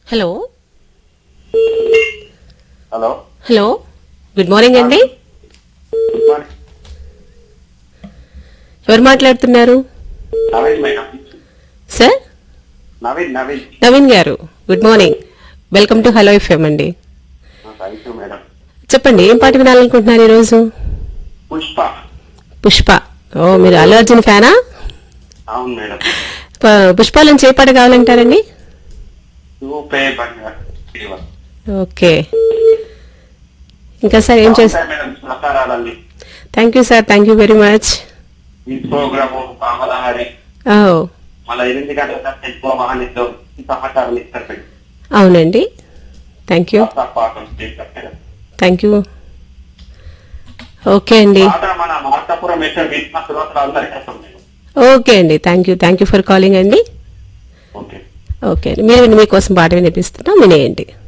Hello hello hello good morning అండి good morning ఎవరు మాట్లాడుతున్నారు నవీన్ మేడం సార్ నవీన్ నవీన్ నవీన్ గారు good morning welcome to hello FM అండి థ్యాంక్ యూ మేడం చెప్పండి ఏం పాట వినాలనుకుంటున్నారు ఈరోజు పుష్ప పుష్ప ఓ మీరు అల్లు అర్జున్ ఫ్యానా అవును మేడం ప- పుష్ప నుంచి ఏ పాట కావాలంటారండి చూపే బంగారు శివ. ఓకే ఇంకా సార్ ఏం చేస్తారు బాగుంటాయి మేడం సహకారాలన్నీ thank you sir thank you very much ఈ ప్రోగ్రాము కామలహరి ఓ మళ్ళీ ఎనిమిది గంటల తర్వాత ఎక్కువ మహానితో ఈ సహకారం ఇస్తారు మేడం అవునండి థ్యాంక్ యూ కొత్త పాటలు చేస్తారు మేడం థ్యాంక్ యూ ఓకే అండి పాట మన మార్కాపురం ఎక్కడ విశ్వాస శ్రోతలు అందరికీ వస్తుంది మేడం ఓకే అండి thank you thank you for calling అండి ఓకే ఓకే అండి మీరు మీకోసం పాట వినిపిస్తున్నాం వినేయండి